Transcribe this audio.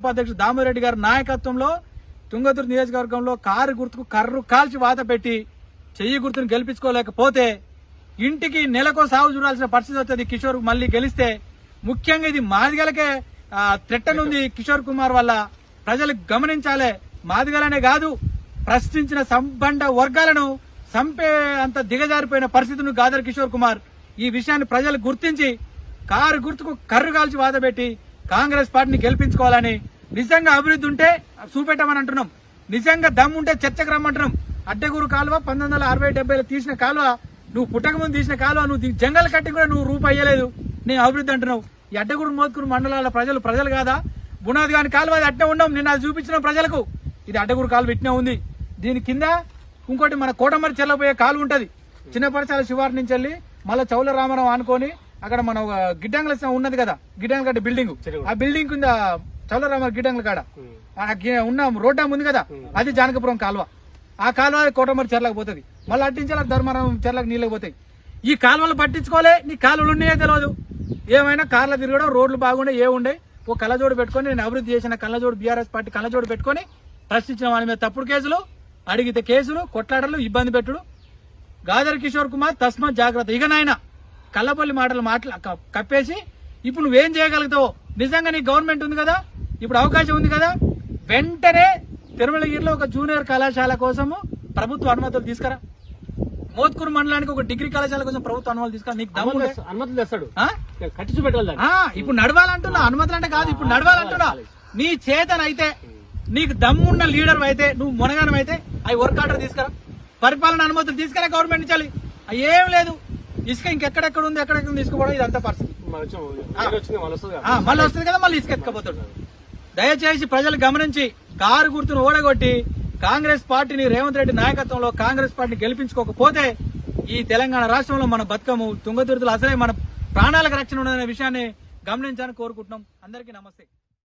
ఉపాధ్యక్షుడు దామిరెడ్డి గారి నాయకత్వంలో తుంగతుర్తి నియోజకవర్గంలో కారు గుర్తుకు కర్రు కాల్చి వాత పెట్టి చెయ్యి గుర్తును గెలిపించుకోలేకపోతే ఇంటికి నెలకో సాగు చూడాల్సిన పరిస్థితి వస్తుంది కిషోర్ మళ్ళీ గెలిస్తే ముఖ్యంగా ఇది మాదిగలకే త్రెట్టనుంది కిషోర్ కుమార్ వల్ల ప్రజలు గమనించాలే మాదిగలనే కాదు ప్రశ్నించిన సంబంధ వర్గాలను చంపే అంత దిగజారిపోయిన పరిస్థితిని గాదర్ కిషోర్ కుమార్ ఈ విషయాన్ని ప్రజలు గుర్తించి కారు గుర్తుకు కర్రు కాల్చి వాదపెట్టి కాంగ్రెస్ పార్టీని గెలిపించుకోవాలని నిజంగా అభివృద్ధి ఉంటే చూపెట్టమని అంటున్నాం నిజంగా దమ్ముంటే చర్చకు రమ్మంటున్నాం అడ్డగూరు కాలువ పంతొమ్మిది వందల అరవై డెబ్బైలో తీసిన కాలువ నువ్వు పుట్టక ముందు తీసిన కాలువ నువ్వు దీ- జంగల్ కట్టి కూడా నువ్వు రూపాయి అయ్యలేదు నేను అభివృద్ధి అంటున్నావు ఈ అడ్డగూరు మోత్కూరు మండలాల ప్రజలు ప్రజలు కాదా బునాది కాని కాలువ అది అట్టే ఉండం నిన్న అది చూపించిన ప్రజలకు ఇది అడ్డగూరు కాలువ ఇట్నే ఉంది దీని కింద ఇంకోటి మన కోటమరి చెల్లపోయే కాలువ ఉంటది చిన్నపరచాల శివారు నుంచి వెళ్ళి మళ్ళీ చౌల రామారావు ఆనుకొని అక్కడ మన ఒక గిడ్డంగుల ఉన్నది కదా గిడ్డంగుల కట్ట బిల్డింగ్ ఆ బిల్డింగ్ కింద చౌల రామారావు గిడ్డంగుల కాడ ఆ గి- ఉన్న రోడ్డా ఉంది కదా అది జానకపురం కాలువ ఆ కాలువ కోటమరి చెర్లకు పోతుంది మళ్ళీ అట్టించాల ధర్మారం చెర్లకు నీళ్ళకి పోతాయి ఈ కాలువలు పట్టించుకోలే నీ కాలువలు ఉన్నాయో తెలియదు ఏమైనా కార్ల తిరగడం రోడ్లు బాగుండే ఏ ఉండే ఓ కళ్ళజోడు పెట్టుకొని నేను అభివృద్ధి చేసిన కళ్ళజోడు బీఆర్ఎస్ పార్టీ కళ్ళజోడు పెట్టుకొని ప్రశ్నించిన వాళ్ళ మీద తప్పుడు కేసులు అడిగితే కేసులు కొట్లాటలు ఇబ్బంది పెట్టుడు గాదర్ కిషోర్ కుమార్ తస్మాత్ జాగ్రత్త ఇక నాయన కల్లపల్లి మాటలు మాటలు క- కప్పేసి ఇప్పుడు నువ్వేం చేయగలుగుతావు నిజంగా నీ గవర్నమెంట్ ఉంది కదా ఇప్పుడు అవకాశం ఉంది కదా వెంటనే తిరుమలగిరిలో ఒక జూనియర్ కళాశాల కోసము ప్రభుత్వ అనుమతులు తీసుకురా మోత్కూరు మండలానికి ఒక డిగ్రీ కళాశాల కోసం ప్రభుత్వ అనుమతులు తీసుకురా నీకు దమ్ము ఉంటే- అనుమతులు తెస్తాడు ఆ? కట్టి చూపెట్టాలి దాన్ని. ఆ, ఇప్పుడు నడవాలంటున్నా అనుమతులు అంటే కాదు ఇప్పుడు నడవాలంటున్నా నీ చేతనైతే నీకు దమ్మున్న లీడర్ అయితే నువ్వు మునగానం అయితే అవి వర్క్ ఆర్డర్ తీసుకురా పరిపాలన అనుమతులు తీసుకురా గవర్నమెంట్ నుంచి అవి ఏం లేదు ఇసుక ఇంకెక్కడెక్కడ ఉంది ఎక్కడెక్కడ తీసుకోవడం ఇదంతా పరిస్థితి మన వచ్చి- వేరే వచ్చింది మళ్ళీ వస్తుంది కదా. ఆ, మళ్ళీ వస్తుంది కదా మళ్ళీ ఇసుక ఎత్తుకపోతాడు దయచేసి ప్రజలు గమనించి కారు గుర్తును ఓడగొట్టి కాంగ్రెస్ పార్టీని రేవంత్ రెడ్డి నాయకత్వంలో కాంగ్రెస్ పార్టీని గెలిపించుకోకపోతే ఈ తెలంగాణ రాష్ట్రంలో మన బతుకము తుంగతుర్తులు అసలే మన ప్రాణాలకు రక్షణ ఉండదనే విషయాన్ని గమనించాలని కోరుకుంటున్నాం అందరికీ నమస్తే